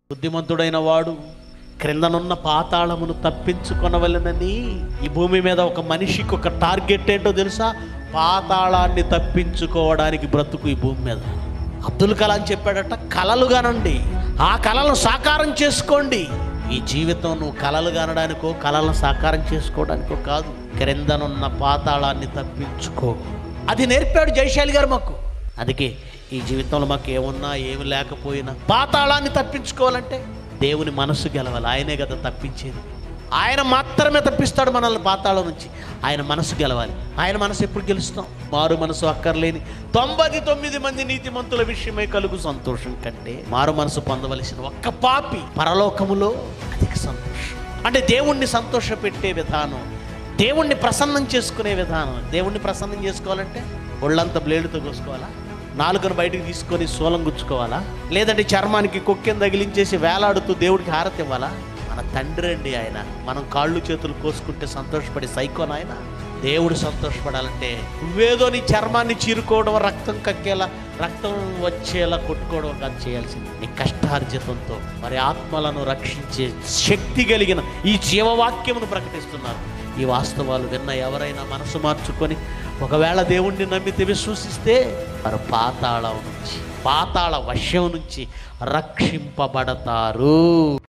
బుద్ధిమంతుడైన వాడు క్రిందనున్న పాతాళమును తప్పించుకొనవలెనని ఈ భూమి మీద ఒక మనిషికి ఒక టార్గెట్ ఏంటో తెలుసా పాతాళాన్ని తప్పించుకోవడానికి బ్రతుకు ఈ భూమి మీద అబ్దుల్ కలాం చెప్పాడట కలలు కనండి ఆ కళలను సాకారం చేసుకోండి ఈ జీవితం నువ్వు కలలు కనడానికో కళలను సాకారం చేసుకోవడానికో కాదు క్రిందనున్న పాతాళాన్ని తప్పించుకో అది నేర్పాడు జయశాలి గారు మాకు అందుకే ఈ జీవితంలో మాకు ఏమున్నా ఏమి లేకపోయినా పాతాళాన్ని తప్పించుకోవాలంటే దేవుని మనస్సు గెలవాలి ఆయనే కదా తప్పించేది ఆయన మాత్రమే తప్పిస్తాడు మనల్ని పాతాళం నుంచి ఆయన మనసు గెలవాలి ఆయన మనసు ఎప్పుడు గెలుస్తాం మారు మనసు అక్కర్లేని తొంభై తొమ్మిది మంది నీతిమంతుల విషయమై కలుగు సంతోషం కంటే మారు మనసు పొందవలసిన ఒక్క పాపి పరలోకములో అధిక సంతోషం అంటే దేవుణ్ణి సంతోషపెట్టే విధానం దేవుణ్ణి ప్రసన్నం చేసుకునే విధానం దేవుణ్ణి ప్రసన్నం చేసుకోవాలంటే ఒళ్ళంతా బ్లేడుతో కోసుకోవాలా నాలుకను బయటికి తీసుకొని సోలం గుచ్చుకోవాలా లేదంటే చర్మానికి కొక్కెను తగిలించేసి వేలాడుతూ దేవుడికి హారతి ఇవ్వాలా మన తండ్రి అండి ఆయన మనం కాళ్ళు చేతులు కోసుకుంటే సంతోషపడి సైకోన్ ఆయన దేవుడు సంతోషపడాలంటే నువ్వేదో నీ చర్మాన్ని చీరుకోవడం రక్తం కక్కేలా రక్తం వచ్చేలా కొట్టుకోవడం కాదు చేయాల్సింది నీ కష్టార్జితంతో మరి ఆత్మలను రక్షించే శక్తి కలిగిన ఈ జీవవాక్యమును ప్రకటిస్తున్నారు ఈ వాస్తవాలు విన్న ఎవరైనా మనసు మార్చుకొని ఒకవేళ దేవుణ్ణి నమ్మితే విశ్వసిస్తే వారు పాతాళం నుంచి పాతాళ వశ్యం నుంచి రక్షింపబడతారు